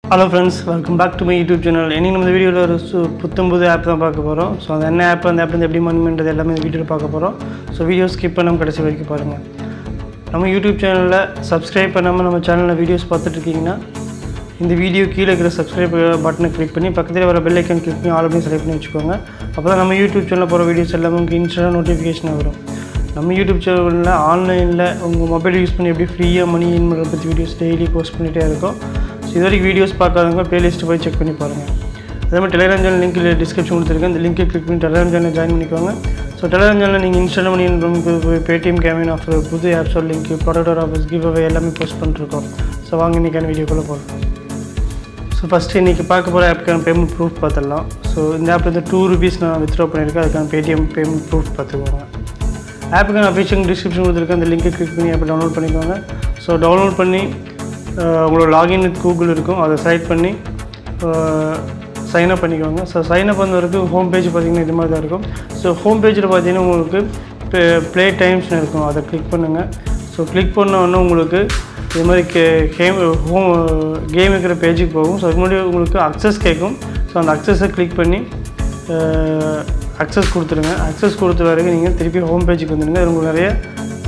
hello friends welcome back to my YouTube channel இனி நம்ம வீடியோவில் ஒரு சு புத்தம்புது ஆப் தான் பார்க்க போகிறோம் ஸோ அந்த என்ன ஆப் அந்த ஆப்லேருந்து எப்படி மணி பண்ணுறது எல்லாமே இந்த வீடியோவில் பார்க்க போகிறோம் ஸோ வீடியோ ஸ்கிப் பண்ணாமல் கடைசி வரைக்கும் பாருங்கள் நம்ம யூடியூப் சேனலில் சப்ஸ்கிரைப் பண்ணாமல் நம்ம சேனலில் வீடியோஸ் பார்த்துட்டு இருக்கீங்கன்னா இந்த வீடியோ கீழே இருக்கிற சப்ஸ்கிரைப் பட்டனை கிளிக் பண்ணி பக்கத்தில் வர பெல் ஐக்கன் கிளிக் பண்ணி ஆல் அப்படின்னு செலக்ட் பண்ணி வச்சுக்கோங்க அப்போ தான் நம்ம யூடியூப் சேனலில் போகிற வீடியோஸ் எல்லாமே உங்களுக்கு இன்ஸ்டன்டாக நோட்டிஃபிகேஷன் வரும் நம்ம யூடியூப் சேனலில் ஆன்லைனில் உங்கள் மொபைல் யூஸ் பண்ணி எப்படி ஃப்ரீயாக மணி இன் பண்ணுறத பற்றி வீடியோஸ் டெய்லி போஸ்ட் பண்ணிகிட்டே இருக்கோம் ஸோ இது வரைக்கும் வீடியோஸ் பார்க்காதவங்க பிளேலிஸ்ட்டு போய் செக் பண்ணி பாருங்கள் அதே மாதிரி டெலிகிராம் சேனல் லிங்க் டிஸ்கிரிப்ஷன் கொடுத்துருக்கேன் இந்த லிங்கை கிளிக் பண்ணி டெலிகிராம் சேனல் ஜாயின் பண்ணிக்கோங்க ஸோ டெலிகிராம் சேனலில் நீங்கள் இன்ஸ்டால் பண்ணி நமக்கு பேடிஎம் கேமின் ஆஃபர் புது ஆப்ஸோட link product offers give away எல்லாமே போஸ்ட் பண்ணிருக்கோம் ஸோ வாங்க இன்றைக்கான வீடியோக்குள்ளே போகலாம் ஸோ ஃபஸ்ட்டு இன்றைக்கி பார்க்க போகிற ஆப்புக்கான பேமெண்ட் ப்ரூஃப் பார்த்துடலாம் ஸோ இந்த ஆப்பில் வந்து டூ ருபீஸ் நான் வித்ட்ரா பண்ணியிருக்கேன் அதுக்கான பேடிஎம் பேமெண்ட் ப்ரூஃப் பார்த்துக்கோங்க ஆப்புக்கான அஃபிஷியல் டிஸ்கிரிப்ஷன் கொடுத்துருக்கேன் அந்த லிங்கை கிளிக் பண்ணி ஆப்பை டவுன்லோட் பண்ணிக்கோங்க ஸோ டவுன்லோட் பண்ணி அஹ், உங்களோட லாகின் வித் கூகுள் இருக்கும் அதை செலக்ட் பண்ணி சைன்அப் பண்ணிக்கோங்க ஸோ சைன்அப் வந்த வரைக்கும் ஹோம் பேஜ் பார்த்தீங்கன்னா இது மாதிரி தான் இருக்கும் ஸோ ஹோம் பேஜில் பார்த்தீங்கன்னா உங்களுக்கு ப்ளே டைம்ஸ்னு இருக்கும் அதை கிளிக் பண்ணுங்கள் ஸோ கிளிக் பண்ண உடனே உங்களுக்கு இது மாதிரி கே கேம் ஹோம் கேம் இருக்கிற பேஜுக்கு போகும் ஸோ அதுக்கு முன்னாடி உங்களுக்கு அக்சஸ் கேட்கும் ஸோ அந்த அக்சஸை கிளிக் பண்ணி அக்சஸ் கொடுத்துருங்க அக்சஸ் கொடுத்த வரைக்கும் நீங்கள் திருப்பி ஹோம் பேஜுக்கு வந்துடுங்க அது உங்களுக்கு நிறைய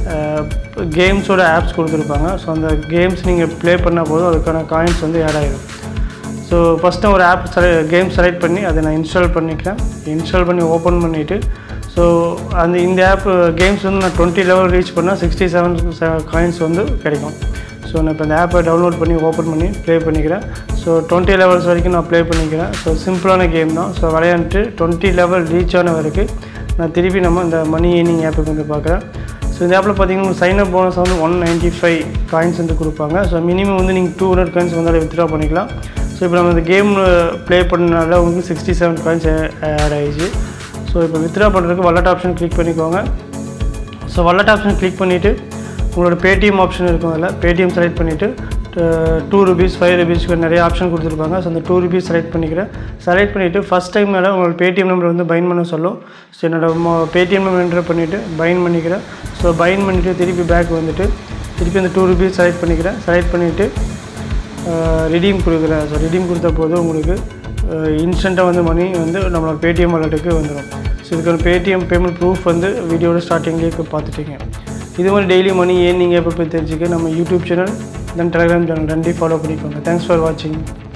கேம்ஸோட ஆப்ஸ் கொடுத்துருப்பாங்க ஸோ அந்த கேம்ஸ் நீங்கள் ப்ளே பண்ணால் போதும் அதுக்கான காயின்ஸ் வந்து ஆட் ஆகிடும் ஸோ ஃபஸ்ட்டு ஒரு ஆப் செல கேம் செலக்ட் பண்ணி அதை நான் இன்ஸ்டால் பண்ணிக்கிறேன் இன்ஸ்டால் பண்ணி ஓப்பன் பண்ணிவிட்டு ஸோ அந்த இந்த ஆப் கேம்ஸ் வந்து நான் டுவெண்ட்டி லெவல் ரீச் பண்ணால் சிக்ஸ்டி செவன் காயின்ஸ் வந்து கிடைக்கும் ஸோ நான் இப்போ இந்த ஆப்பை டவுன்லோட் பண்ணி ஓப்பன் பண்ணி ப்ளே பண்ணிக்கிறேன் ஸோ டுவெண்ட்டி லெவல்ஸ் வரைக்கும் நான் ப்ளே பண்ணிக்கிறேன் ஸோ சிம்பிளான கேம் தான் ஸோ விளையாண்டுட்டு டுவெண்ட்டி லெவல் ரீச் ஆன வரைக்கும் நான் திருப்பி நம்ம இந்த மணி ஏர்னிங் ஆப்புக்கு வந்து பார்க்குறேன் ஸோ இந்த ஆப்பில் பார்த்தீங்கன்னா சைன் அப் போனஸ் வந்து ஒன் நைன்ட்டி ஃபைவ் காயின்ஸ் வந்து கொடுப்பாங்க ஸோ மினிமம் வந்து நீங்கள் டூ ஹண்ட்ரட் காயின்ஸ் வந்து வித்ட்ரா பண்ணிக்கலாம் ஸோ இப்போ நம்ம இந்த கேம் ப்ளே பண்ணனால உங்களுக்கு சிக்ஸ்டி செவன் காயின்ஸ் ஆட் ஆகிடுச்சு ஸோ இப்போ வித்ட்ரா பண்ணுறதுக்கு வல்லட் ஆப்ஷன் கிளிக் பண்ணிக்கோங்க ஸோ வல்லட் ஆப்ஷன் கிளிக் பண்ணிவிட்டு உங்களோட பேடிஎம் ஆப்ஷன் இருக்கும் அதில் பேடிஎம் செலக்ட் பண்ணிவிட்டு டூ ருபீஸ் ஃபைவ் ருபீஸ்க்கு நிறைய ஆப்ஷன் கொடுத்துருப்பாங்க ஸோ அந்த டூ ருபீஸ் செலக்ட் பண்ணிக்கிறேன் செலக்ட் பண்ணிவிட்டு ஃபஸ்ட் டைம் மேலே உங்களோட பேடிஎம் நம்பர் வந்து பைன் பண்ண சொல்லும் ஸோ என்னோடய பேடிஎம் நம்பர் என்ட்ரு பண்ணிவிட்டு பைன் பண்ணிக்கிறேன் ஸோ பைன் பண்ணிவிட்டு திருப்பி பேக் வந்துட்டு திருப்பி அந்த டூ ருபீஸ் செலக்ட் பண்ணிக்கிறேன் செலக்ட் பண்ணிவிட்டு ரிடீம் கொடுக்குறேன் ஸோ ரிடீம் கொடுத்த போது உங்களுக்கு இன்ஸ்டண்ட்டாக வந்து மணி வந்து நம்மளோட பேடிஎம் வாலெட்டுக்கு வந்துடும் ஸோ இதுக்கான பேடிஎம் பேமெண்ட் ப்ரூஃப் வந்து வீடியோட ஸ்டார்டிங்லேயே பார்த்துட்டீங்க இது மாதிரி டெய்லி மணி ஏன் நீங்கள் எப்போ போய் தெரிஞ்சுக்க நம்ம YouTube channel then Telegram channel ரெண்டையும் ஃபாலோ பண்ணிக்கோங்க தேங்க்ஸ் ஃபார் வாட்சிங்